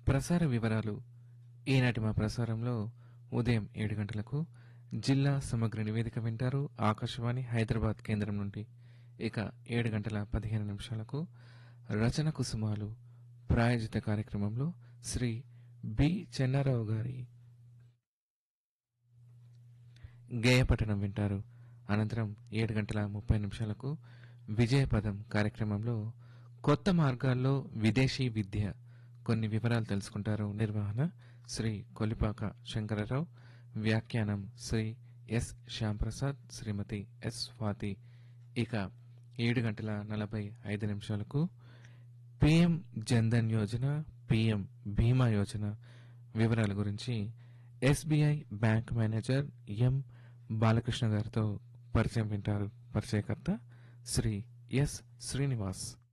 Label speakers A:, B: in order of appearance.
A: ప్రసార వివరాలు ఈనాటి మా ప్రసారంలో ఉదయం ఏడు గంటలకు జిల్లా సమగ్ర నివేదిక వింటారు ఆకాశవాణి హైదరాబాద్ కేంద్రం నుండి ఇక ఏడు గంటల పదిహేను నిమిషాలకు రచన కుసుమాలు ప్రాయోజిత కార్యక్రమంలో శ్రీ బి చెన్నారావు గారి గేయపఠనం వింటారు అనంతరం ఏడు గంటల ముప్పై నిమిషాలకు విజయపదం కార్యక్రమంలో కొత్త మార్గాల్లో విదేశీ విద్య కొన్ని వివరాలు తెలుసుకుంటారు నిర్వహణ శ్రీ కొలిపాక శంకరరావు వ్యాఖ్యానం శ్రీ ఎస్ శ్యాంప్రసాద్ శ్రీమతి ఎస్ స్వాతి ఇక ఏడు గంటల నలభై ఐదు నిమిషాలకు పిఎం జన్ధన్ యోజన పిఎం బీమా యోజన వివరాల గురించి SBI bank manager M Balakrishna గారితో పరిచయం వింటారు పరిచయకర్త శ్రీ ఎస్ శ్రీనివాస్